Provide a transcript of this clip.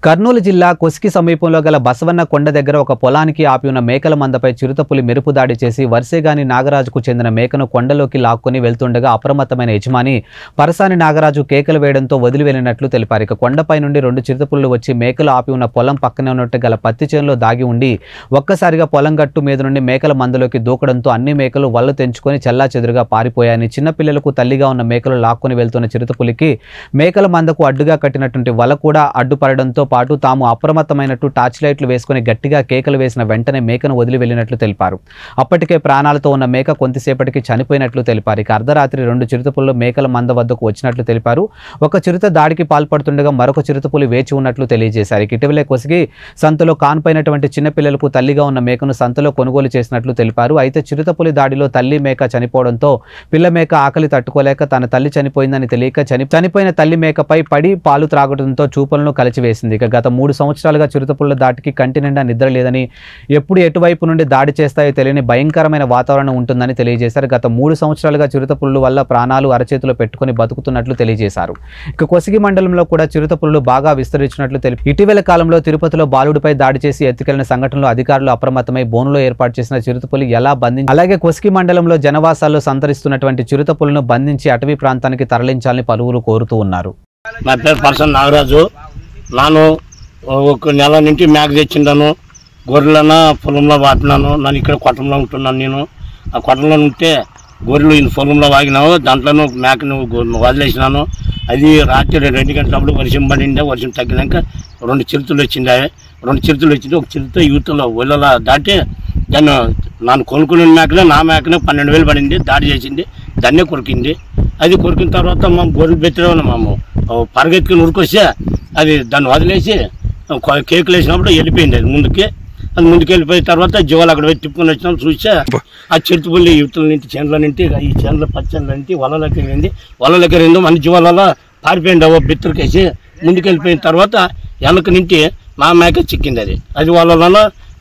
కర్నూలు జిల్లా కొస్కి సమీపంలో గల బసవన్న కొండ దగ్గర ఒక పొలానికి ఆపి ఉన్న మేకల మందపై చిరుతపులి మెరుపు దాడి చేసి వర్సేగాని నాగరాజుకు చెందిన మేకను కొండలోకి లాక్కొని వెళ్తుండగా అప్రమత్తమైన యజమాని పరసాని నాగరాజు కేకలు వేయడంతో వదిలి వెళ్ళినట్లు తెలిపారు ఇక కొండపై నుండి రెండు చిరుతపులు వచ్చి మేకలు ఆపి ఉన్న పొలం పక్కనే ఉన్నట్టు గల పత్తి చేనులో దాగి ఉండి ఒక్కసారిగా పొలం గట్టు మీద నుండి మేకల మందలోకి దూకడంతో అన్ని మేకలు వల్లు తెంచుకొని చెల్లా చెదురుగా పారిపోయాయని చిన్నపిల్లలకు తల్లిగా ఉన్న మేకలు లాక్కొని వెళ్తున్న చిరుతపులికి మేకల మందకు అడ్డుగా కట్టినటువంటి వల కూడా అడ్డుపడడంతో పాటు తాము అప్రమత్తమైనట్టు టార్చ్ లైట్లు వేసుకుని గట్టిగా కేకలు వేసిన వెంటనే మేకను వదిలి వెళ్ళినట్లు తెలిపారు అప్పటికే ప్రాణాలతో ఉన్న మేక కొంతసేపటికి చనిపోయినట్లు తెలిపారు ఇక అర్ధరాత్రి రెండు చిరుతపులు మేకల మంద వద్దకు వచ్చినట్లు తెలిపారు ఒక చిరుత దాడికి పాల్పడుతుండగా మరొక చిరుతపులి వేచి ఉన్నట్లు తెలియజేశారు ఇక ఇటీవలే కొసిగి సంతలో కాన్పైనటువంటి చిన్నపిల్లలకు తల్లిగా ఉన్న మేకను సంతలో కొనుగోలు చేసినట్లు తెలిపారు అయితే చిరుతపులి దాడిలో తల్లి మేక చనిపోవడంతో పిల్ల మేక ఆకలి తట్టుకోలేక తన తల్లి చనిపోయిందని తెలియక చని చనిపోయిన తల్లి మేకపై పడి పాలు త్రాగడంతో చూపులను కలిచివేసింది ఇక గత మూడు సంవత్సరాలుగా చిరుతపుల్ల దాటికి కంటి నిండా నిద్ర లేదని ఎప్పుడు ఎటువైపు నుండి దాడి చేస్తాయో తెలియని భయంకరమైన వాతావరణం ఉంటుందని తెలియజేశారు గత మూడు సంవత్సరాలుగా చిరుతపుల్లు వల్ల ప్రాణాలు అరచేతిలో పెట్టుకుని బతుకుతున్నట్లు తెలియజేశారు ఇక కొసిగి మండలంలో కూడా చిరుతపుల్లు బాగా విస్తరించినట్లు తెలిపి ఇటీవల కాలంలో తిరుపతిలో బాలుడిపై దాడి చేసి ఎత్తుకెళ్లిన సంఘటనలో అధికారులు అప్రమత్తమై బోనులో ఏర్పాటు చేసిన చిరుతపులి ఎలా బంధించి అలాగే కొసిగి మండలంలో జనవాసాల్లో సంతరిస్తున్నటువంటి చిరుతపులను బంధించి అటవీ ప్రాంతానికి తరలించాలని పలువురు కోరుతూ ఉన్నారు నా పేరు పర్సన్ నాగరాజు నాను ఒక నెల నుంచి మేక తెచ్చిండాను గొర్రెలన పొలంలో వాటినాను నన్ను ఇక్కడ కొట్టంలో ఉంటున్నాను నేను ఆ కొట్టంలో ఉంటే గొర్రెలు ఈ పొలంలో వాగినావు దాంట్లోనూ ఒక మేకను గొ- వదిలేసినాను అది రాత్రి రెండు గంటలప్పుడు వర్షం పడిండే వర్షం తగ్గినాక రెండు చిరుతలు వచ్చిండే రెండు చిరుతలు వచ్చింది ఒక చిరుత యూత్లో ఒళ్ళలా దాటి దాన్ని నన్ను కొనుక్కునే మేకనే నా మేకనే పన్నెండు వేలు పడింది దాడి చేసింది దాన్నే కొరికింది అది కొరికిన తర్వాత మా గొర్రెలు పెట్టినా ఉన్నాము పరిగెత్తుకుని ఉరికొస్తే అది దాన్ని వదిలేసి కొ- కేకులు వేసినప్పుడు వెళ్ళిపోయింది అది ముందుకి అది ముందుకు వెళ్ళిపోయిన తర్వాత జీవాలు అక్కడ పోయి తిప్పుకొని వచ్చినాం చూస్తే ఆ చిరుతుపల్లి యువతల నుంచి చేనుల నుంచి ఈ చేనుల పచ్చల నుంచి వలలకి వెళ్ళింది వలలకి వెళ్ళిందో మన జీవాలలో పారిపోయింది ఓ బిత్తరికేసి ముందుకు వెళ్ళిపోయిన తర్వాత వెనక నుంచి నా మేక చిక్కింది అది అది వాళ్ళలో